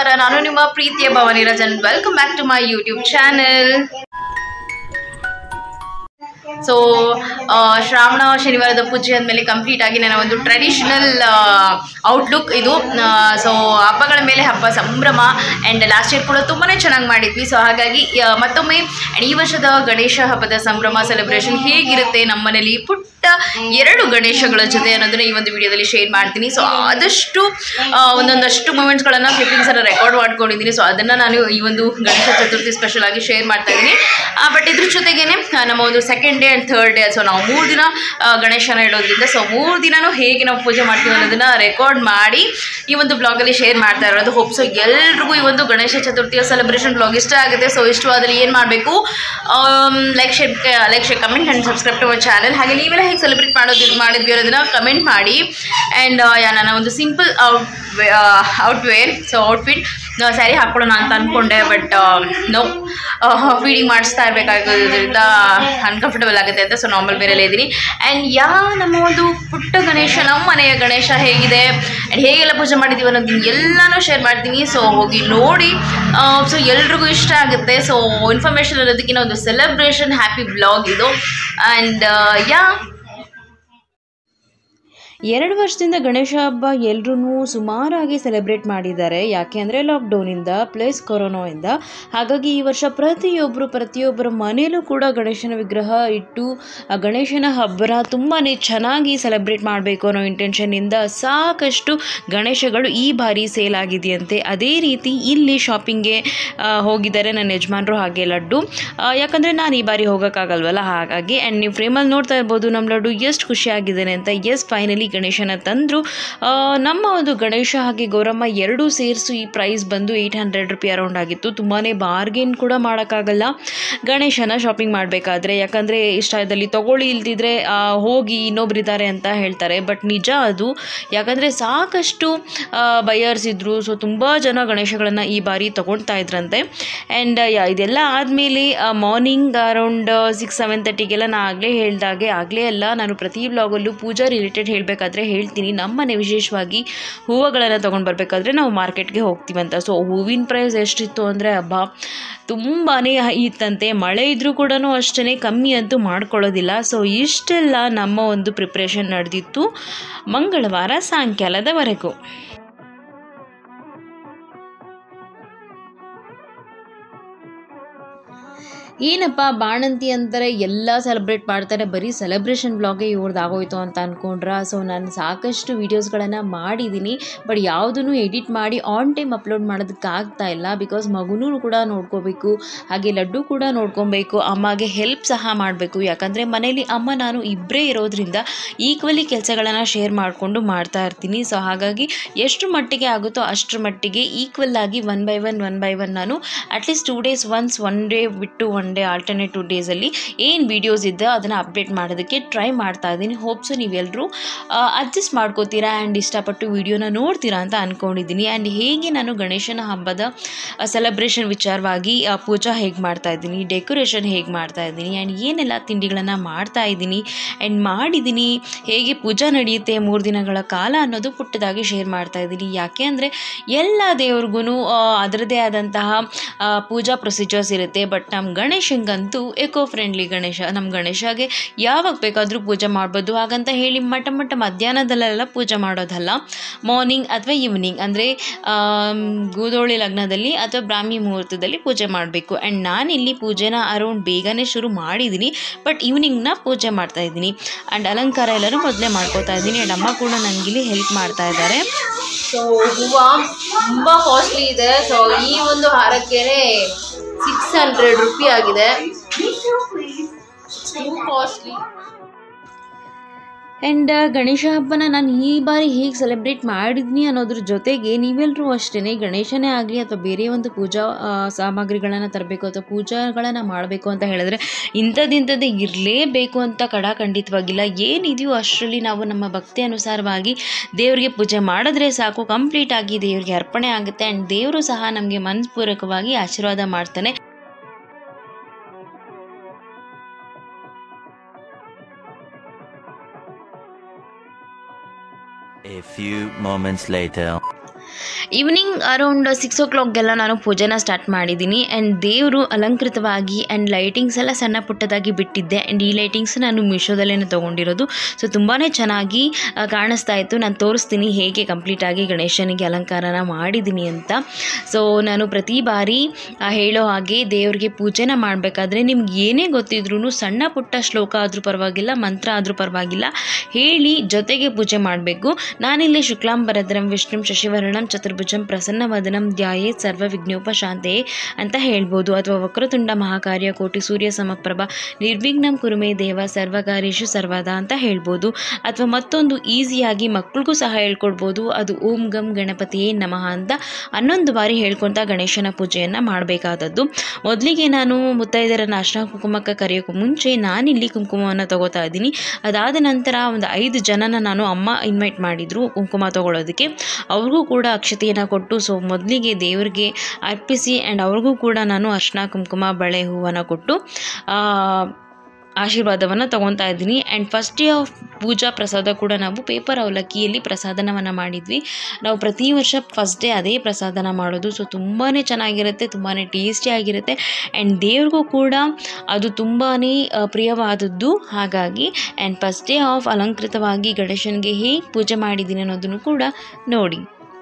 ನಮಸ್ಕಾರ ನಾನು ನಿಮ್ಮ ಪ್ರೀತಿಯ Bhavani Rajan welcome back to my YouTube channel so Shravana ಶನಿವಾರದ ಪೂಜೆ ಆದಮೇಲೆ ಕಂಪ್ಲೀಟ್ ಆಗಿ ನನ್ನ ಒಂದು ಟ್ರೆಡಿಷನಲ್ ಔಟ್ಲುಕ್ ಇದು ಸೊ ಹಬ್ಬಗಳ ಮೇಲೆ ಹಬ್ಬ ಸಂಭ್ರಮ ಆ್ಯಂಡ್ ಲಾಸ್ಟ್ ಇಯರ್ ಕೂಡ ತುಂಬಾ ಚೆನ್ನಾಗಿ ಮಾಡಿದ್ವಿ ಸೊ ಹಾಗಾಗಿ ಆ, ಮತ್ತೊಮ್ಮೆ and ಈ ವರ್ಷದ ಗಣೇಶ ಹಬ್ಬದ ಸಂಭ್ರಮ ಸೆಲೆಬ್ರೇಷನ್ ಹೇಗಿರುತ್ತೆ ನಮ್ಮನೇಲಿ ಪುಟ್ಟ ಎರಡು ಗಣೇಶಗಳ ಜೊತೆ ಅನ್ನೋದನ್ನ ಈ ಒಂದು ವಿಡಿಯೋದಲ್ಲಿ ಶೇರ್ ಮಾಡ್ತೀನಿ ಸೊ ಆದಷ್ಟು ಆ, ಒಂದೊಂದಷ್ಟು ಮೂಮೆಂಟ್ಸ್ಗಳನ್ನು ಕ್ಲಿಪ್ಪಿಂಗ್ಸ್ ಎಲ್ಲ ರೆಕಾರ್ಡ್ ಮಾಡ್ಕೊಂಡಿದ್ದೀನಿ ಸೊ ಅದನ್ನು ನಾನು ಈ ಒಂದು ಗಣೇಶ ಚತುರ್ಥಿ ಸ್ಪೆಷಲ್ ಆಗಿ ಶೇರ್ ಮಾಡ್ತಾ ಇದ್ದೀನಿ ಬಟ್ ಇದ್ರ ಜೊತೆಗೇನೆ ಆ, ನಮ್ಮ ಒಂದು second day and third day so ನಾವು ಮೂರು ದಿನ ಆ, ಗಣೇಶನ ಇಡೋದ್ರಿಂದ ಸೊ ಮೂರು ದಿನನೂ ಹೇಗೆ ನಾವು ಪೂಜೆ ಮಾಡ್ತೀವಿ ಅನ್ನೋದನ್ನ ರೆಕಾರ್ಡ್ ಮಾಡಿ ಈ ಒಂದು ಬ್ಲಾಗಲ್ಲಿ ಶೇರ್ ಮಾಡ್ತಾ ಇರೋದು ಹೋಪ್ ಸೊ ಎಲ್ರಿಗೂ ಈ ಒಂದು ಗಣೇಶ ಚತುರ್ಥಿಯ ಸೆಲೆಬ್ರೇಷನ್ ಬ್ಲಾಗ್ ಇಷ್ಟ ಆಗುತ್ತೆ ಸೊ ಇಷ್ಟವಾದರೆ ಏನು ಮಾಡಬೇಕು like share like share comment and subscribe to my channel ಹಾಗೆ ನೀವೆಲ್ಲ ಹೇಗೆ ಸೆಲೆಬ್ರೇಟ್ ಮಾಡೋದು ಮಾಡಿದ್ವಿ ಅನ್ನೋದನ್ನ ಕಮೆಂಟ್ ಮಾಡಿ ಆ್ಯಂಡ್ ಯಾ ನನ್ನ ಒಂದು simple out outwear so outfit sari ಹಾಕ್ಕೊಳ್ಳೋಣ ಅಂತ ಅಂದ್ಕೊಂಡೆ ಬಟ್ ನೋ ಫೀಡಿಂಗ್ ಮಾಡಿಸ್ತಾ ಇರಬೇಕಾಗೋದ್ರಿಂದ ಅನ್ಕಂಫರ್ಟಬಲ್ ಆಗುತ್ತೆ ಅಂತ ಸೊ ನಾರ್ಮಲ್ ಬೇರೆಲ್ಲ ಇದ್ದೀನಿ ಆ್ಯಂಡ್ ಯಾ ನಮ್ಮ ಒಂದು ಪುಟ್ಟ ಗಣೇಶ ನಮ್ಮ ಮನೆಯ ಗಣೇಶ ಹೇಗಿದೆ ಆ್ಯಂಡ್ ಹೇಗೆಲ್ಲ ಪೂಜೆ ಮಾಡಿದ್ದೀವಿ ಅನ್ನೋದನ್ನ ಎಲ್ಲನೂ ಶೇರ್ ಮಾಡ್ತೀನಿ ಸೊ ಹೋಗಿ ನೋಡಿ ಸೊ ಎಲ್ರಿಗೂ ಇಷ್ಟ ಆಗುತ್ತೆ ಸೊ ಇನ್ಫಾರ್ಮೇಷನ್ ಅನ್ನೋದಕ್ಕಿಂತ ಒಂದು ಸೆಲೆಬ್ರೇಷನ್ ಹ್ಯಾಪಿ ಬ್ಲಾಗ್ ಇದು ಆ್ಯಂಡ್ ಯಾ ಎರಡು ವರ್ಷದಿಂದ ಗಣೇಶ ಹಬ್ಬ ಎಲ್ಲರೂ ಸುಮಾರಾಗಿ ಸೆಲೆಬ್ರೇಟ್ ಮಾಡಿದ್ದಾರೆ ಯಾಕೆ ಅಂದರೆ ಲಾಕ್ಡೌನಿಂದ ಪ್ಲಸ್ ಕೊರೋನಾಯಿಂದ ಹಾಗಾಗಿ ಈ ವರ್ಷ ಪ್ರತಿಯೊಬ್ಬರು ಪ್ರತಿಯೊಬ್ಬರ ಮನೆಯಲ್ಲೂ ಕೂಡ ಗಣೇಶನ ವಿಗ್ರಹ ಇಟ್ಟು ಆ ಗಣೇಶನ ಹಬ್ಬನ ತುಂಬಾ ಚೆನ್ನಾಗಿ ಸೆಲೆಬ್ರೇಟ್ ಮಾಡಬೇಕು ಅನ್ನೋ ಇಂಟೆನ್ಷನ್ನಿಂದ ಸಾಕಷ್ಟು ಗಣೇಶಗಳು ಈ ಬಾರಿ ಸೇಲ್ ಆಗಿದೆಯಂತೆ ಅದೇ ರೀತಿ ಇಲ್ಲಿ ಶಾಪಿಂಗ್ಗೆ ಹೋಗಿದ್ದಾರೆ ನನ್ನ ಯಜಮಾನರು ಹಾಗೆ ಲಡ್ಡು ಆ, ಯಾಕಂದರೆ ನಾನು ಈ ಬಾರಿ ಹೋಗೋಕ್ಕಾಗಲ್ವಲ್ಲ ಹಾಗಾಗಿ ಆ್ಯಂಡ್ ನೀವು ಫ್ರೇಮಲ್ಲಿ ನೋಡ್ತಾ ಇರ್ಬೋದು ನಮ್ಮ ಲಡ್ಡು ಎಷ್ಟು ಖುಷಿಯಾಗಿದ್ದಾನೆ ಅಂತ ಎಸ್ ಫೈನಲಿ ಗಣೇಶನ ತಂದರು ನಮ್ಮ ಒಂದು ಗಣೇಶ ಹಾಗೆ ಗೌರಮ್ಮ ಎರಡೂ ಸೇರಿಸು ಈ ಪ್ರೈಸ್ ಬಂದು ಏಯ್ಟ್ ಹಂಡ್ರೆಡ್ ರುಪಿ ಅರೌಂಡ್ ಆಗಿತ್ತು ತುಂಬಾ ಬಾರ್ಗೇನ್ ಕೂಡ ಮಾಡೋಕ್ಕಾಗಲ್ಲ ಗಣೇಶನ ಶಾಪಿಂಗ್ ಮಾಡಬೇಕಾದ್ರೆ ಯಾಕಂದರೆ ಇಷ್ಟದಲ್ಲಿ ತಗೊಳ್ಳಿ ಇಲ್ದಿದ್ರೆ ಆ, ಹೋಗಿ ಇನ್ನೊಬ್ರಿದ್ದಾರೆ ಅಂತ ಹೇಳ್ತಾರೆ ಬಟ್ ನಿಜ ಅದು ಯಾಕಂದರೆ ಸಾಕಷ್ಟು ಬಯರ್ಸ್ ಇದ್ದರು ಸೊ ತುಂಬ ಜನ ಗಣೇಶಗಳನ್ನು ಈ ಬಾರಿ ತೊಗೊಳ್ತಾ ಇದ್ರಂತೆ ಆ್ಯಂಡ್ ಇದೆಲ್ಲ ಆದಮೇಲೆ ಮಾರ್ನಿಂಗ್ ಅರೌಂಡ್ ಸಿಕ್ಸ್ ಸೆವೆನ್ ತರ್ಟಿಗೆಲ್ಲ ನಾನು ಆಗಲೇ ಹೇಳ್ದಾಗೆ ಆಗಲೇ ಅಲ್ಲ ನಾನು ಪ್ರತಿ ಬ್ಲಾಗಲ್ಲೂ ಪೂಜಾ ರಿಲೇಟೆಡ್ ಹೇಳಬೇಕಾದ್ರೆ ಹೇಳ್ತೀನಿ ನಮ್ಮನೆ ವಿಶೇಷವಾಗಿ ಹೂವುಗಳನ್ನು ತೊಗೊಂಡು ಬರಬೇಕಾದ್ರೆ ನಾವು ಮಾರ್ಕೆಟ್ಗೆ ಹೋಗ್ತೀವಂತ ಸೊ ಹೂವಿನ ಪ್ರೈಸ್ ಎಷ್ಟಿತ್ತು ಅಂದರೆ ಹಬ್ಬ ತುಂಬಾ ಇತ್ತಂತೆ ಮಳೆ ಇದ್ದರೂ ಕೂಡ ಅಷ್ಟೇ ಕಮ್ಮಿ ಅಂತೂ ಮಾಡ್ಕೊಳ್ಳೋದಿಲ್ಲ ಸೊ ಇಷ್ಟೆಲ್ಲ ನಮ್ಮ ಒಂದು ಪ್ರಿಪ್ರೇಷನ್ ನಡೆದಿತ್ತು ಮಂಗಳವಾರ ಸಾಯಂಕಾಲದವರೆಗೂ ಏನಪ್ಪ ಬಾಣಂತಿ ಅಂತಾರೆ ಎಲ್ಲ ಸೆಲೆಬ್ರೇಟ್ ಮಾಡ್ತಾರೆ ಬರೀ ಸೆಲೆಬ್ರೇಷನ್ ಬ್ಲಾಗೇ ಇವ್ರದ್ದು ಆಗೋಯ್ತು ಅಂತ ಅಂದ್ಕೊಂಡ್ರ ಸೊ ನಾನು ಸಾಕಷ್ಟು ವೀಡಿಯೋಸ್ಗಳನ್ನು ಮಾಡಿದ್ದೀನಿ ಬಟ್ ಯಾವುದನ್ನು ಎಡಿಟ್ ಮಾಡಿ ಆನ್ ಟೈಮ್ ಅಪ್ಲೋಡ್ ಮಾಡೋದಕ್ಕೆ ಆಗ್ತಾ ಇಲ್ಲ ಬಿಕಾಸ್ ಮಗುನೂ ಕೂಡ ನೋಡ್ಕೋಬೇಕು ಹಾಗೆ ಲಡ್ಡು ಕೂಡ ನೋಡ್ಕೊಬೇಕು ಅಮ್ಮಗೆ ಹೆಲ್ಪ್ ಸಹ ಮಾಡಬೇಕು ಯಾಕಂದರೆ ಮನೇಲಿ ಅಮ್ಮ ನಾನು ಇಬ್ಬರೇ ಇರೋದ್ರಿಂದ ಈಕ್ವಲಿ ಕೆಲಸಗಳನ್ನು ಶೇರ್ ಮಾಡಿಕೊಂಡು ಮಾಡ್ತಾ ಇರ್ತೀನಿ ಸೊ ಹಾಗಾಗಿ ಎಷ್ಟು ಮಟ್ಟಿಗೆ ಆಗುತ್ತೋ ಅಷ್ಟರ ಮಟ್ಟಿಗೆ ಈಕ್ವಲ್ ಆಗಿ one by one one by one ನಾನು at least two days once one day ಬಿಟ್ಟು ಒನ್ ಡೇ ಆಲ್ಟರ್ನೇಟ್ ಟು ಡೇಸಲ್ಲಿ ಏನು ವೀಡಿಯೋಸ್ ಇದೆ ಅದನ್ನು ಅಪ್ಡೇಟ್ ಮಾಡೋದಕ್ಕೆ ಟ್ರೈ ಮಾಡ್ತಾ ಇದ್ದೀನಿ ಹೋಪ್ಸು ನೀವೆಲ್ಲರೂ ಅಡ್ಜಸ್ಟ್ ಮಾಡ್ಕೋತೀರಾ ಆ್ಯಂಡ್ ಇಷ್ಟಪಟ್ಟು ವೀಡಿಯೋನ ನೋಡ್ತೀರಾ ಅಂತ ಅಂದ್ಕೊಂಡಿದ್ದೀನಿ ಆ್ಯಂಡ್ ಹೇಗೆ ನಾನು ಗಣೇಶನ ಹಬ್ಬದ ಸೆಲೆಬ್ರೇಷನ್ ವಿಚಾರವಾಗಿ ಆ, ಪೂಜಾ ಹೇಗೆ ಮಾಡ್ತಾ ಇದ್ದೀನಿ ಡೆಕೋರೇಷನ್ ಹೇಗೆ ಮಾಡ್ತಾ ಇದ್ದೀನಿ ಆ್ಯಂಡ್ ಏನೆಲ್ಲ ತಿಂಡಿಗಳನ್ನು ಮಾಡ್ತಾ ಇದ್ದೀನಿ ಆ್ಯಂಡ್ ಮಾಡಿದ್ದೀನಿ ಹೇಗೆ ಪೂಜಾ ನಡೆಯುತ್ತೆ ಮೂರು ದಿನಗಳ ಕಾಲ ಅನ್ನೋದು ಪುಟ್ಟದಾಗಿ ಶೇರ್ ಮಾಡ್ತಾ ಇದ್ದೀನಿ ಯಾಕೆ ಅಂದರೆ ಎಲ್ಲ ದೇವ್ರಿಗೂ ಅದರದ್ದೇ ಆದಂತಹ ಆ, ಪೂಜಾ ಪ್ರೊಸೀಜರ್ಸ್ ಇರುತ್ತೆ ಬಟ್ ನಮ್ಮ ಗಣೇಶಂಗಂತೂ ಎಕೋ ಫ್ರೆಂಡ್ಲಿ ಗಣೇಶ ನಮ್ಮ ಗಣೇಶಗೆ ಯಾವಾಗ ಬೇಕಾದರೂ ಪೂಜೆ ಮಾಡ್ಬೋದು ಹಾಗಂತ ಹೇಳಿ ಮಟ್ಟ ಮಟ್ಟ ಮಧ್ಯಾಹ್ನದಲ್ಲೆಲ್ಲ ಪೂಜೆ ಮಾಡೋದಲ್ಲ ಮಾರ್ನಿಂಗ್ ಅಥವಾ ಈವ್ನಿಂಗ್ ಅಂದರೆ ಗೂದೋಳಿ ಲಗ್ನದಲ್ಲಿ ಅಥವಾ ಬ್ರಾಹ್ಮಿ ಮುಹೂರ್ತದಲ್ಲಿ ಪೂಜೆ ಮಾಡಬೇಕು ಆ್ಯಂಡ್ ನಾನಿಲ್ಲಿ ಪೂಜೆನ ಅರೌಂಡ್ ಬೇಗನೆ ಶುರು ಮಾಡಿದ್ದೀನಿ ಬಟ್ ಈವ್ನಿಂಗ್ನ ಪೂಜೆ ಮಾಡ್ತಾ ಇದ್ದೀನಿ ಆ್ಯಂಡ್ ಅಲಂಕಾರ ಎಲ್ಲರೂ ಮೊದಲೇ ಮಾಡ್ಕೋತಾ ಇದ್ದೀನಿ ಆ್ಯಂಡ್ ಅಮ್ಮ ಕೂಡ ನನಗಿಲ್ಲಿ ಹೆಲ್ಪ್ ಮಾಡ್ತಾ ಇದ್ದಾರೆ ಸೊ ಹೂವು ತುಂಬ ಕಾಸ್ಟ್ಲಿ ಇದೆ ಸೊ ಈ ಒಂದು ಹಾರಕ್ಕೇನೆ ಸಿಕ್ಸ್ ಹಂಡ್ರೆಡ್ ರುಪಿ ಆಗಿದೆ ಟೂ ಕಾಸ್ಟ್ಲಿ ಆ್ಯಂಡ್ ಗಣೇಶ ಹಬ್ಬನ ನಾನು ಈ ಬಾರಿ ಹೇಗೆ ಸೆಲೆಬ್ರೇಟ್ ಮಾಡಿದ್ನಿ ಅನ್ನೋದ್ರ ಜೊತೆಗೆ ನೀವೆಲ್ಲರೂ ಅಷ್ಟೇ ಗಣೇಶನೇ ಆಗಲಿ ಅಥವಾ ಬೇರೆ ಒಂದು ಪೂಜಾ ಆ, ಸಾಮಗ್ರಿಗಳನ್ನು ತರಬೇಕು ಅಥವಾ ಪೂಜಾಗಳನ್ನು ಮಾಡಬೇಕು ಅಂತ ಹೇಳಿದ್ರೆ ಇಂಥದ್ದಿಂಥದ್ದೇ ಇರಲೇಬೇಕು ಅಂತ ಕಡಾಖಂಡಿತವಾಗಿಲ್ಲ ಏನಿದೆಯೋ ಅಷ್ಟರಲ್ಲಿ ನಾವು ನಮ್ಮ ಭಕ್ತಿ ಅನುಸಾರವಾಗಿ ದೇವರಿಗೆ ಪೂಜೆ ಮಾಡಿದ್ರೆ ಸಾಕು ಕಂಪ್ಲೀಟ್ ಆಗಿ ದೇವರಿಗೆ ಅರ್ಪಣೆ ಆಗುತ್ತೆ ಆ್ಯಂಡ್ ದೇವರು ಸಹ ನಮಗೆ ಮನಸ್ಪೂರ್ವಕವಾಗಿ ಆಶೀರ್ವಾದ ಮಾಡ್ತಾನೆ A few moments later. Evening around six ಓ ಕ್ಲಾಕ್ಗೆಲ್ಲ ನಾನು ಪೂಜೆನ ಸ್ಟಾರ್ಟ್ ಮಾಡಿದ್ದೀನಿ ಆ್ಯಂಡ್ ದೇವರು ಅಲಂಕೃತವಾಗಿ ಆ್ಯಂಡ್ ಲೈಟಿಂಗ್ಸ್ ಎಲ್ಲ ಸಣ್ಣ ಪುಟ್ಟದಾಗಿ ಬಿಟ್ಟಿದ್ದೆ ಆ್ಯಂಡ್ ಈ ಲೈಟಿಂಗ್ಸ್ ನಾನು ಮೀಶೋದಲ್ಲೇ ತೊಗೊಂಡಿರೋದು ಸೊ ತುಂಬಾ ಚೆನ್ನಾಗಿ ಆ, ಕಾಣಿಸ್ತಾ ಇತ್ತು ನಾನು ತೋರಿಸ್ತೀನಿ ಹೇಗೆ ಕಂಪ್ಲೀಟಾಗಿ ಗಣೇಶನಿಗೆ ಅಲಂಕಾರನ ಮಾಡಿದ್ದೀನಿ ಅಂತ ಸೊ ನಾನು ಪ್ರತಿ ಬಾರಿ ಆ, ಹೇಳೋ ಹಾಗೆ ದೇವ್ರಿಗೆ ಪೂಜೆನ ಮಾಡಬೇಕಾದ್ರೆ ನಿಮ್ಗೆ ಏನೇ ಗೊತ್ತಿದ್ರೂ ಸಣ್ಣ ಪುಟ್ಟ ಶ್ಲೋಕ ಆದರೂ ಪರವಾಗಿಲ್ಲ ಮಂತ್ರ ಆದರೂ ಪರವಾಗಿಲ್ಲ ಹೇಳಿ ಜೊತೆಗೆ ಪೂಜೆ ಮಾಡಬೇಕು ನಾನಿಲ್ಲಿ ಶುಕ್ಲಾಂಬರದ್ರಂ ವಿಷ್ಣುಂ ಶಶಿವರ್ಣಂ ಚತುರ್ಭುಜಂ ಪ್ರಸನ್ನವದನಂ ಧ್ಯಾಯೇ ಸರ್ವ ವಿಘ್ನೋಪಶಾಂತೆ ಅಂತ ಹೇಳ್ಬೋದು ಅಥವಾ ವಕ್ರತುಂಡ ಮಹಾಕಾರ್ಯ ಕೋಟಿ ಸೂರ್ಯ ಸಮಪ್ರಭ ನಿರ್ವಿಘ್ನಂ ಕುರುಮೇ ದೇವ ಸರ್ವಕಾರ್ಯೇಶು ಸರ್ವದಾ ಅಂತ ಹೇಳ್ಬೋದು ಅಥವಾ ಮತ್ತೊಂದು ಈಸಿಯಾಗಿ ಮಕ್ಕಳಿಗೂ ಸಹ ಹೇಳ್ಕೊಡ್ಬೋದು ಅದು ಓಂ ಗಂ ಗಣಪತಿಯೇ ನಮಃ ಅಂತ ಹನ್ನೊಂದು ಬಾರಿ ಹೇಳ್ಕೊತಾ ಗಣೇಶನ ಪೂಜೆಯನ್ನು ಮಾಡಬೇಕಾದದ್ದು ಮೊದಲಿಗೆ ನಾನು ಮುತ್ತೈದರನ್ನ ಅರ್ಶಿನ ಕುಂಕುಮಕ್ಕೆ ಕರೆಯೋಕ್ಕೂ ಮುಂಚೆ ನಾನಿಲ್ಲಿ ಕುಂಕುಮವನ್ನು ತಗೋತಾ ಇದ್ದೀನಿ ಅದಾದ ನಂತರ ಒಂದು ಐದು ಜನನ ನಾನು ಅಮ್ಮ ಇನ್ವೈಟ್ ಮಾಡಿದರು ಕುಂಕುಮ ತಗೊಳ್ಳೋದಕ್ಕೆ ಅವ್ರಿಗೂ ಕೂಡ ಅಕ್ಷತೆಯನ್ನು ಕೊಟ್ಟು ಸೊ ಮೊದಲಿಗೆ ದೇವರಿಗೆ ಅರ್ಪಿಸಿ ಆ್ಯಂಡ್ ಅವ್ರಿಗೂ ಕೂಡ ನಾನು ಅರ್ಶಿನ ಕುಂಕುಮ ಬಳೆ ಹೂವನ್ನು ಕೊಟ್ಟು ಆ, ಆಶೀರ್ವಾದವನ್ನು ತಗೊತಾ ಇದ್ದೀನಿ and first day of puja ಪ್ರಸಾದ ಕೂಡ ನಾವು ಪೇಪರ್ ಅವಲಕ್ಕಿಯಲ್ಲಿ ಪ್ರಸಾದನವನ್ನು ಮಾಡಿದ್ವಿ ನಾವು ಪ್ರತಿ ವರ್ಷ ಫಸ್ಟ್ ಡೇ ಅದೇ ಪ್ರಸಾದನ ಮಾಡೋದು ಸೊ ತುಂಬಾ ಚೆನ್ನಾಗಿರುತ್ತೆ ತುಂಬಾ ಟೇಸ್ಟಿಯಾಗಿರುತ್ತೆ ಆ್ಯಂಡ್ ದೇವ್ರಿಗೂ ಕೂಡ ಅದು ತುಂಬಾ ಪ್ರಿಯವಾದದ್ದು ಹಾಗಾಗಿ ಆ್ಯಂಡ್ ಫಸ್ಟ್ ಡೇ ಆಫ್ ಅಲಂಕೃತವಾಗಿ ಗಣೇಶನಿಗೆ ಹೇಗೆ ಪೂಜೆ ಮಾಡಿದ್ದೀನಿ ಅನ್ನೋದನ್ನು ಕೂಡ ನೋಡಿ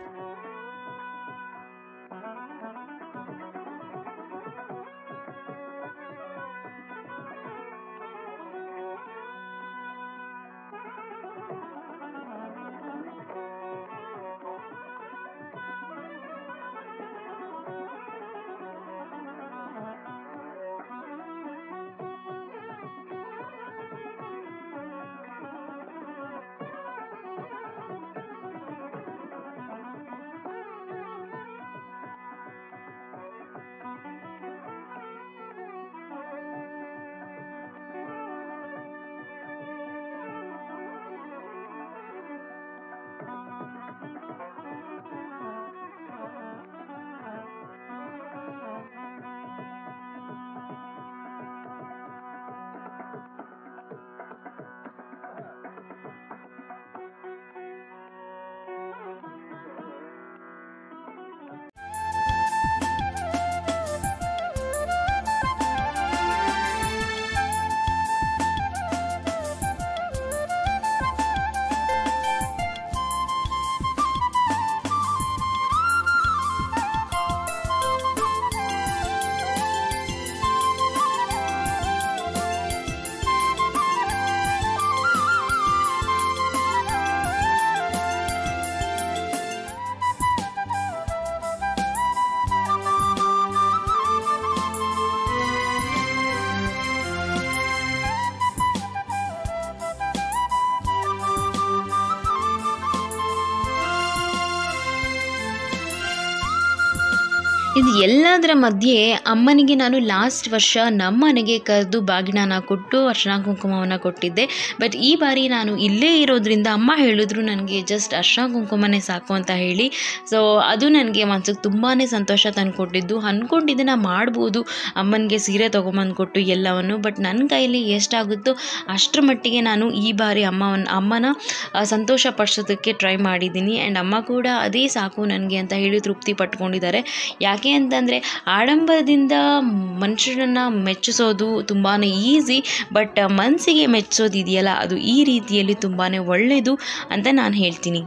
ಇದು ಎಲ್ಲದರ ಮಧ್ಯೆ ಅಮ್ಮನಿಗೆ ನಾನು ಲಾಸ್ಟ್ ವರ್ಷ ನಮ್ಮ ಮನೆಗೆ ಕರೆದು ಬಾಗಿಣನ ಕೊಟ್ಟು ಅರ್ಶಿನ ಕುಂಕುಮವನ್ನು ಕೊಟ್ಟಿದ್ದೆ ಬಟ್ ಈ ಬಾರಿ ನಾನು ಇಲ್ಲೇ ಇರೋದ್ರಿಂದ ಅಮ್ಮ ಹೇಳಿದ್ರು ನನಗೆ ಜಸ್ಟ್ ಅರ್ಶಿನ ಕುಂಕುಮನೇ ಸಾಕು ಅಂತ ಹೇಳಿ ಸೊ ಅದು ನನಗೆ ಮನ್ಸಿಗೆ ತುಂಬಾ ಸಂತೋಷ ತಂದುಕೊಟ್ಟಿದ್ದು ಅಂದ್ಕೊಂಡಿದ್ದೆ ನಾ ಮಾಡ್ಬೋದು ಅಮ್ಮನಿಗೆ ಸೀರೆ ತೊಗೊಂಬಂದು ಕೊಟ್ಟು ಎಲ್ಲವನ್ನು ಬಟ್ ನನ್ನ ಕೈಲಿ ಎಷ್ಟಾಗುತ್ತೋ ಅಷ್ಟರ ಮಟ್ಟಿಗೆ ನಾನು ಈ ಬಾರಿ ಅಮ್ಮವನ್ನು ಅಮ್ಮನ ಆ, ಸಂತೋಷ ಪಡಿಸೋದಕ್ಕೆ ಟ್ರೈ ಮಾಡಿದ್ದೀನಿ ಆ್ಯಂಡ್ ಅಮ್ಮ ಕೂಡ ಅದೇ ಸಾಕು ನನಗೆ ಅಂತ ಹೇಳಿ ತೃಪ್ತಿ ಪಟ್ಕೊಂಡಿದ್ದಾರೆ ಯಾಕೆ ಅಂತಂದರೆ ಆಡಂಬರದಿಂದ ಮನುಷ್ಯರನ್ನು ಮೆಚ್ಚಿಸೋದು ತುಂಬಾ ಈಸಿ ಬಟ್ ಮನಸ್ಸಿಗೆ ಮೆಚ್ಚಿಸೋದು ಇದೆಯಲ್ಲ ಅದು ಈ ರೀತಿಯಲ್ಲಿ ತುಂಬಾ ಒಳ್ಳೆಯದು ಅಂತ ನಾನು ಹೇಳ್ತೀನಿ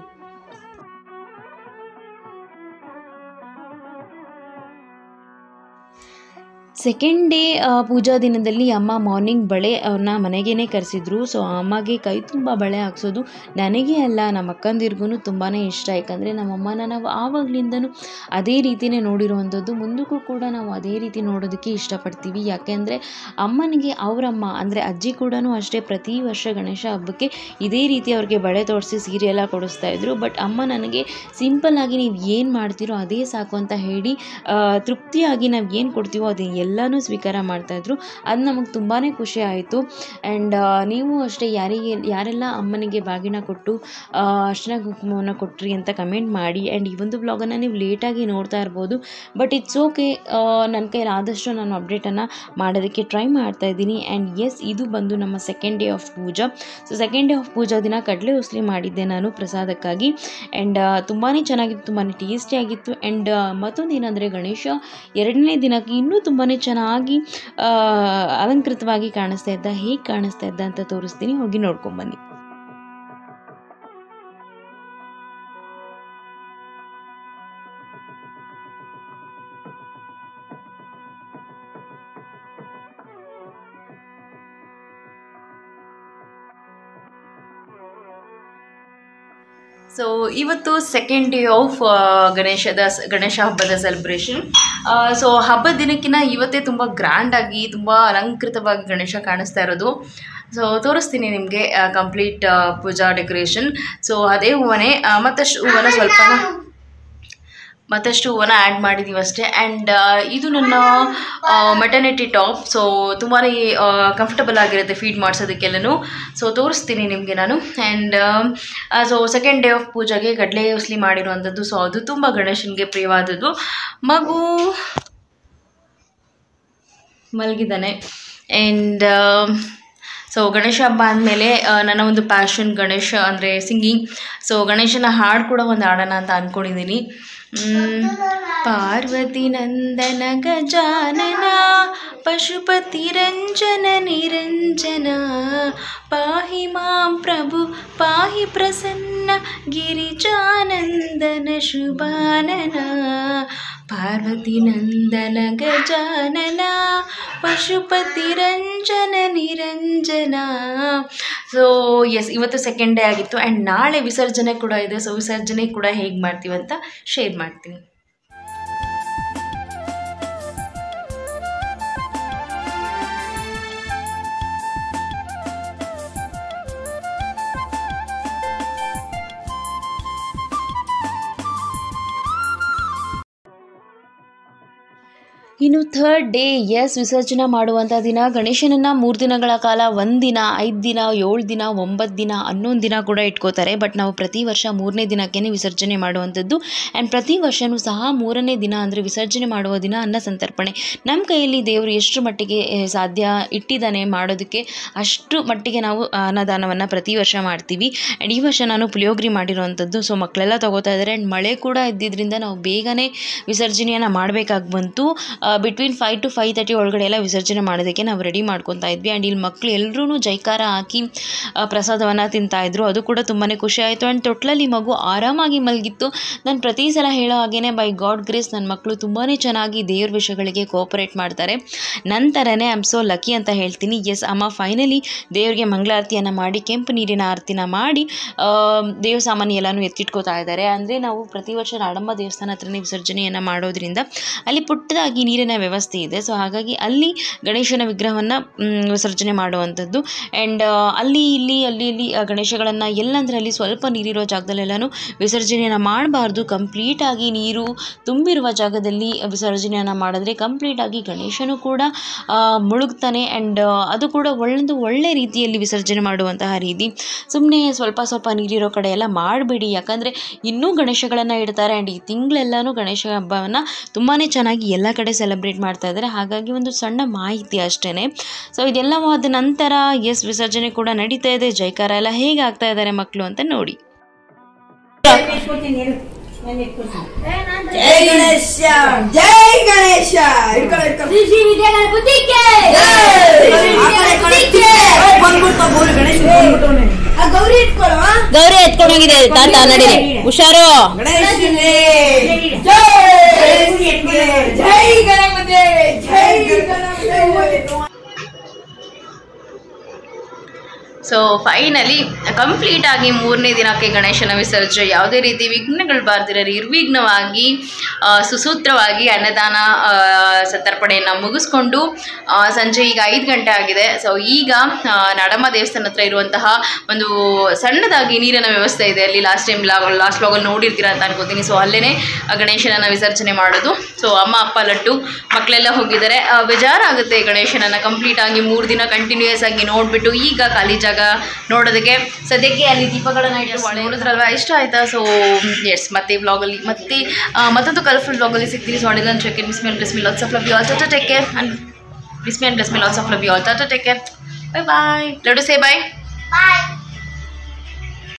ಸೆಕೆಂಡ್ ಡೇ ಪೂಜಾ ದಿನದಲ್ಲಿ ಅಮ್ಮ ಮಾರ್ನಿಂಗ್ ಬಳೆ ಅವ್ರನ್ನ ಮನೆಗೇ ಕರೆಸಿದ್ರು ಸೊ ಅಮ್ಮಗೆ ಕೈ ತುಂಬ ಬಳೆ ಹಾಕ್ಸೋದು ನನಗೆ ಅಲ್ಲ ನಮ್ಮ ಅಕ್ಕಂದಿರ್ಗೂ ತುಂಬಾ ಇಷ್ಟ ಯಾಕಂದರೆ ನಮ್ಮಮ್ಮನ ನಾವು ಆವಾಗಲಿಂದನೂ ಅದೇ ರೀತಿಯೇ ನೋಡಿರುವಂಥದ್ದು ಮುಂದಕ್ಕೂ ಕೂಡ ನಾವು ಅದೇ ರೀತಿ ನೋಡೋದಕ್ಕೆ ಇಷ್ಟಪಡ್ತೀವಿ ಯಾಕೆಂದರೆ ಅಮ್ಮನಿಗೆ ಅವರಮ್ಮ ಅಂದರೆ ಅಜ್ಜಿ ಕೂಡ ಅಷ್ಟೇ ಪ್ರತಿ ವರ್ಷ ಗಣೇಶ ಹಬ್ಬಕ್ಕೆ ಇದೇ ರೀತಿ ಅವ್ರಿಗೆ ಬಳೆ ತೋರಿಸಿ ಸೀರೆ ಎಲ್ಲ ಕೊಡಿಸ್ತಾ ಇದ್ರು ಬಟ್ ಅಮ್ಮ ನನಗೆ ಸಿಂಪಲ್ ಆಗಿ ನೀವು ಏನು ಮಾಡ್ತೀರೋ ಅದೇ ಸಾಕು ಅಂತ ಹೇಳಿ ಆ, ತೃಪ್ತಿಯಾಗಿ ನಾವು ಏನು ಕೊಡ್ತೀವೋ ಅದು ಎಲ್ಲ ಎಲ್ಲನೂ ಸ್ವೀಕಾರ ಮಾಡ್ತಾಯಿದ್ರು ಅದು ನಮಗೆ ತುಂಬಾ ಖುಷಿ ಆಯಿತು ಆ್ಯಂಡ್ ನೀವು ಅಷ್ಟೇ ಯಾರಿಗೆ ಯಾರೆಲ್ಲ ಅಮ್ಮನಿಗೆ ಬಾಗಿನ ಕೊಟ್ಟು ಆ, ಅರ್ಶಿನ ಕುಂಕುಮವನ್ನು ಕೊಟ್ರಿ ಅಂತ ಕಮೆಂಟ್ ಮಾಡಿ ಆ್ಯಂಡ್ ಈ ಒಂದು ಬ್ಲಾಗನ್ನು ನೀವು ಲೇಟಾಗಿ ನೋಡ್ತಾ ಇರ್ಬೋದು ಬಟ್ ಇಟ್ಸ್ ಓಕೆ ನನ್ನ ಕೈಲಿ ಆದಷ್ಟು ನಾನು ಅಪ್ಡೇಟನ್ನು ಮಾಡೋದಕ್ಕೆ ಟ್ರೈ ಮಾಡ್ತಾ ಇದ್ದೀನಿ ಆ್ಯಂಡ್ ಎಸ್ ಇದು ಬಂದು ನಮ್ಮ second day of puja so second day of puja ದಿನ ಕಡಲೆ ಉಸ್ಲಿ ಮಾಡಿದ್ದೆ ನಾನು ಪ್ರಸಾದಕ್ಕಾಗಿ ಆ್ಯಂಡ್ ತುಂಬಾ ಚೆನ್ನಾಗಿತ್ತು ತುಂಬಾ ಟೇಸ್ಟಿಯಾಗಿತ್ತು ಆ್ಯಂಡ್ ಮತ್ತೊಂದು ಏನಂದರೆ ಗಣೇಶ ಎರಡನೇ ದಿನಕ್ಕೆ ಇನ್ನೂ ತುಂಬಾ ಚೆನ್ನಾಗಿ ಆ, ಅಲಂಕೃತವಾಗಿ ಕಾಣಿಸ್ತಾ ಇದ್ದ ಹೇಗೆ ಕಾಣಿಸ್ತಾ ಇದ್ದ ಅಂತ ತೋರಿಸ್ತೀನಿ ಹೋಗಿ ನೋಡ್ಕೊಂಬನ್ನಿ ಸೊ ಇವತ್ತು ಸೆಕೆಂಡ್ ಡೇ ಆಫ್ ಗಣೇಶದ ಗಣೇಶ ಹಬ್ಬದ ಸೆಲೆಬ್ರೇಷನ್ ಸೊ ಹಬ್ಬದ ದಿನಕ್ಕಿಂತ ಇವತ್ತೇ ತುಂಬ ಗ್ರ್ಯಾಂಡಾಗಿ ತುಂಬ ಅಲಂಕೃತವಾಗಿ ಗಣೇಶ ಕಾಣಿಸ್ತಾ ಇರೋದು ಸೊ ತೋರಿಸ್ತೀನಿ ನಿಮಗೆ ಕಂಪ್ಲೀಟ್ ಪೂಜಾ ಡೆಕೋರೇಷನ್ ಸೊ ಅದೇ ಹೂವನೇ ಆ, ಮತ್ತಷ್ಟು ಹೂವನ ಸ್ವಲ್ಪನ ಮತ್ತಷ್ಟು ಹೂವನ್ನ ಆ್ಯಡ್ ಮಾಡಿದ್ದೀವಿ ಅಷ್ಟೇ ಆ್ಯಂಡ್ ಇದು ನನ್ನ ಮೆಟರ್ನಿಟಿ ಟಾಪ್ ಸೊ ತುಂಬಾ ಕಂಫರ್ಟಬಲ್ ಆಗಿರುತ್ತೆ ಫೀಡ್ ಮಾಡಿಸೋದಕ್ಕೆಲ್ಲನೂ ಸೊ ತೋರಿಸ್ತೀನಿ ನಿಮಗೆ ನಾನು and so second day of ಪೂಜೆಗೆ ಕಡಲೆ ಉಸ್ಲಿ ಮಾಡಿರುವಂಥದ್ದು ಸೊ ಅದು ತುಂಬ ಗಣೇಶನಿಗೆ ಪ್ರಿಯವಾದದ್ದು ಮಗು ಮಲಗಿದ್ದಾನೆ ಆ್ಯಂಡ್ ಸೊ ಗಣೇಶ ಹಬ್ಬ ಅಂದಮೇಲೆ ನನ್ನ ಒಂದು ಪ್ಯಾಷನ್ ಗಣೇಶ ಅಂದರೆ ಸಿಂಗಿಂಗ್ ಸೊ ಗಣೇಶನ ಹಾಡು ಕೂಡ ಒಂದು ಹಾಡೋಣ ಅಂತ ಅಂದ್ಕೊಂಡಿದ್ದೀನಿ ಮ್, ಪಾರ್ವತಿ ನಂದನ ಗಜಾನನ ಪಶುಪತಿ ರಂಜನ ನಿರಂಜನ ಪಾಹಿ ಮಾಂ ಪ್ರಭು ಪಾಹಿ ಪ್ರಸನ್ನ ಗಿರಿಜಾನಂದನ ಶುಭಾನನ ಪಾರ್ವತಿ ನಂದನ ಗಜಾನನ ಪಶುಪತಿ ರಂಜನ ನಿರಂಜನ ಸೊ ಎಸ್ ಇವತ್ತು ಸೆಕೆಂಡ್ ಡೇ ಆಗಿತ್ತು ಆ್ಯಂಡ್ ನಾಳೆ ವಿಸರ್ಜನೆ ಕೂಡ ಇದೆ ಸೊ ವಿಸರ್ಜನೆ ಕೂಡ ಹೇಗೆ ಮಾಡ್ತೀವಿ ಅಂತ ಶೇರ್ ಮಾಡ್ತೀನಿ ಇನ್ನು ಥರ್ಡ್ ಡೇ ಎಸ್ ವಿಸರ್ಜನೆ ಮಾಡುವಂಥ ದಿನ ಗಣೇಶನನ್ನು ಮೂರು ದಿನಗಳ ಕಾಲ ಒಂದಿನ ಐದು ದಿನ ಏಳು ದಿನ ಒಂಬತ್ತು ದಿನ ಹನ್ನೊಂದು ದಿನ ಕೂಡ ಇಟ್ಕೋತಾರೆ ಬಟ್ ನಾವು ಪ್ರತಿ ವರ್ಷ ಮೂರನೇ ದಿನಕ್ಕೇ ವಿಸರ್ಜನೆ ಮಾಡುವಂಥದ್ದು ಆ್ಯಂಡ್ ಪ್ರತಿ ವರ್ಷವೂ ಸಹ ಮೂರನೇ ದಿನ ಅಂದರೆ ವಿಸರ್ಜನೆ ಮಾಡುವ ದಿನ ಅನ್ನ ಸಂತರ್ಪಣೆ ನಮ್ಮ ಕೈಯಲ್ಲಿ ದೇವರು ಎಷ್ಟು ಮಟ್ಟಿಗೆ ಆ, ಸಾಧ್ಯ ಇಟ್ಟಿದ್ದಾನೆ ಮಾಡೋದಕ್ಕೆ ಅಷ್ಟು ಮಟ್ಟಿಗೆ ನಾವು ಅನ್ನದಾನವನ್ನು ಪ್ರತಿ ವರ್ಷ ಮಾಡ್ತೀವಿ ಆ್ಯಂಡ್ ಈ ವರ್ಷ ನಾನು ಪುಳಿಯೋಗರಿ ಮಾಡಿರೋವಂಥದ್ದು ಸೊ ಮಕ್ಕಳೆಲ್ಲ ತಗೋತಾ ಇದ್ದಾರೆ ಆ್ಯಂಡ್ ಮಳೆ ಕೂಡ ಇದ್ದಿದ್ದರಿಂದ ನಾವು ಬೇಗನೆ ವಿಸರ್ಜನೆಯನ್ನು ಮಾಡಬೇಕಾಗಿ ಬಂತು between five to five thirty ಒಳಗಡೆ ಎಲ್ಲ ವಿಸರ್ಜನೆ ಮಾಡೋದಕ್ಕೆ ನಾವು ರೆಡಿ ಮಾಡ್ಕೊತಾ ಇದ್ವಿ ಆ್ಯಂಡ್ ಇಲ್ಲಿ ಮಕ್ಕಳು ಎಲ್ಲರೂ ಜೈಕಾರ ಹಾಕಿ ಆ, ಪ್ರಸಾದವನ್ನು ತಿಂತಾಯಿದ್ರು ಅದು ಕೂಡ ತುಂಬಾ ಖುಷಿ ಆಯಿತು ಆ್ಯಂಡ್ ತೊಟ್ಲಲ್ಲಿ ಮಗು ಆರಾಮಾಗಿ ಮಲಗಿತ್ತು ನಾನು ಪ್ರತಿ ಸಲ ಹೇಳೋ ಹಾಗೇ ಬೈ ಗಾಡ್ ಗ್ರೇಸ್ ನನ್ನ ಮಕ್ಕಳು ತುಂಬಾ ಚೆನ್ನಾಗಿ ದೇವ್ರ ವಿಷಯಗಳಿಗೆ ಕೋಪರೇಟ್ ಮಾಡ್ತಾರೆ ನಂತರನೇ ಐ ಆಮ್ ಸೋ ಲಕ್ಕಿ ಅಂತ ಹೇಳ್ತೀನಿ ಎಸ್ ಅಮ್ಮ ಫೈನಲಿ ದೇವ್ರಿಗೆ ಮಂಗಳಾರತಿಯನ್ನು ಮಾಡಿ ಕೆಂಪು ನೀರಿನ ಆರತಿನ ಮಾಡಿ ಆ, ದೇವ್ರ ಸಾಮಾನು ಎಲ್ಲನೂ ಎತ್ತಿಟ್ಕೋತಾ ಇದ್ದಾರೆ ಅಂದರೆ ನಾವು ಪ್ರತಿ ವರ್ಷ ನಾಡಮ್ಮ ದೇವಸ್ಥಾನ ಹತ್ರನೇ ವಿಸರ್ಜನೆಯನ್ನು ಮಾಡೋದ್ರಿಂದ ಅಲ್ಲಿ ಪುಟ್ಟದಾಗಿ ನೀರಿನ ವ್ಯವಸ್ಥೆ ಇದೆ ಸೊ ಹಾಗಾಗಿ ಅಲ್ಲಿ ಗಣೇಶನ ವಿಗ್ರಹವನ್ನು ವಿಸರ್ಜನೆ ಮಾಡುವಂಥದ್ದು ಆ್ಯಂಡ್ ಅಲ್ಲಿ ಇಲ್ಲಿ ಅಲ್ಲಿ ಇಲ್ಲಿ ಆ ಗಣೇಶಗಳನ್ನು ಎಲ್ಲಂದ್ರೆ ಅಲ್ಲಿ ಸ್ವಲ್ಪ ನೀರಿರೋ ಜಾಗದಲ್ಲೆಲ್ಲನೂ ವಿಸರ್ಜನೆಯನ್ನು ಮಾಡಬಾರ್ದು ಕಂಪ್ಲೀಟಾಗಿ ನೀರು ತುಂಬಿರುವ ಜಾಗದಲ್ಲಿ ವಿಸರ್ಜನೆಯನ್ನು ಮಾಡಿದ್ರೆ ಕಂಪ್ಲೀಟಾಗಿ ಗಣೇಶನು ಕೂಡ ಆ, ಮುಳುಗ್ತಾನೆ ಆ್ಯಂಡ್ ಅದು ಕೂಡ ಒಳ್ಳೆದು ಒಳ್ಳೆ ರೀತಿಯಲ್ಲಿ ವಿಸರ್ಜನೆ ಮಾಡುವಂತಹ ರೀತಿ ಸುಮ್ಮನೆ ಸ್ವಲ್ಪ ಸ್ವಲ್ಪ ನೀರಿರೋ ಕಡೆ ಎಲ್ಲ ಮಾಡಬೇಡಿ ಯಾಕಂದರೆ ಇನ್ನೂ ಗಣೇಶಗಳನ್ನು ಇಡ್ತಾರೆ ಆ್ಯಂಡ್ ಈ ತಿಂಗಳೆಲ್ಲನೂ ಗಣೇಶ ಹಬ್ಬವನ್ನು ತುಂಬಾ ಚೆನ್ನಾಗಿ ಎಲ್ಲ ಕಡೆ ಸೆಲೆಬ್ರೇಟ್ ಮಾಡ್ತಾ ಇದ್ದಾರೆ ಹಾಗಾಗಿ ಒಂದು ಸಣ್ಣ ಮಾಹಿತಿ ಅಷ್ಟೇ ಸೊ ಇದೆಲ್ಲವಾದ ನಂತರ ಎಸ್ ವಿಸರ್ಜನೆ ಕೂಡ ನಡೀತಾ ಇದೆ ಜೈಕಾರ ಎಲ್ಲ ಹೇಗೆ ಆಗ್ತಾ ಇದ್ದಾರೆ ಮಕ್ಕಳು ಅಂತ ನೋಡಿ ಜೈ ಗಣೇಶ ಜೈ ಗಣೇಶ ಹಿಡ್ಕೊಳ್ಳ ಹಿಡ್ಕೊಳ್ಳ ಶ್ರೀ ವಿದ್ಯಾಗಣಪತಿಗೆ ಬಂದ್ಬಿಡ್ತ ಬೋಲ್ ಗಣೇಶ ಬಂದ್ಬಿಟ್ಟವನೆ ಗೌರಿ ಇಟ್ಕೊಳ್ಳೋ ಗೌರಿ ಎತ್ಕೊಂಡೋಗಿದೆ ತಾತ ನಡೀರಿ ಹುಷಾರು ಗಣೇಶನೇ ಜೈ ಜೈ ಗಣಪತಿ ಜೈ Ganapati so so finally complete ಆಗಿ ಮೂರನೇ ದಿನಕ್ಕೆ ಗಣೇಶನ ವಿಸರ್ಜನೆ ಯಾವುದೇ ರೀತಿ ವಿಘ್ನಗಳು ಬಾರ್ದಿರ ನಿರ್ವಿಘ್ನವಾಗಿ ಆ, ಸುಸೂತ್ರವಾಗಿ ಅನ್ನದಾನ ಆ, ಸಂತರ್ಪಣೆಯನ್ನು ಮುಗಿಸ್ಕೊಂಡು ಆ, ಸಂಜೆ ಈಗ ಐದು ಗಂಟೆ ಆಗಿದೆ ಸೊ ಈಗ ಆ, ನಾಡಮ್ಮ ದೇವಸ್ಥಾನ ಹತ್ರ ಇರುವಂತಹ ಒಂದು ಸಣ್ಣದಾಗಿ ನೀರಿನ ವ್ಯವಸ್ಥೆ ಇದೆ ಅಲ್ಲಿ ಲಾಸ್ಟ್ ಟೈಮ್ ಲಾಸ್ಟ್ ವ್ಲಾಗಲ್ಲಿ ನೋಡಿರ್ತೀರ ಅಂತ ಅನ್ಕೋತೀನಿ ಸೊ ಅಲ್ಲೇ ಗಣೇಶನನ್ನ ವಿಸರ್ಜನೆ ಮಾಡೋದು ಸೊ ಅಮ್ಮ ಅಪ್ಪ ಲಡ್ಡು ಮಕ್ಕಳೆಲ್ಲ ಹೋಗಿದ್ದಾರೆ ಆ, ಬೇಜಾರಾಗುತ್ತೆ ಗಣೇಶನನ್ನ ಕಂಪ್ಲೀಟ್ ಆಗಿ ಮೂರು ದಿನ ಕಂಟಿನ್ಯೂಯಸ್ ಆಗಿ ನೋಡಿಬಿಟ್ಟು ಈಗ ಖಾಲಿ ಜಾಗ ನೋಡೋದಕ್ಕೆ ಸದ್ಯಕ್ಕೆ ಅಲ್ಲಿ ದೀಪಗಳನ್ನ ಇಟ್ಟು ನೋಡಿದ್ರಲ್ವಾ ಇಷ್ಟ ಆಯ್ತಾ ಸೊ ಎಸ್ ಮತ್ತೆ ವ್ಲಾಗಲ್ಲಿ ಮತ್ತೆ ಆ, ಮತ್ತೊಂದು ಕಲರ್ಫುಲ್ ವ್ಲಾಗಲ್ಲಿ ಸಿಗ್ತೀನಿ ಸೊ ಅಡಿಲ್ಲ check miss mail bless me lots of love you all tata take care and miss me and bless me lots of love you all tata take care bye bye laddu say bye Bye.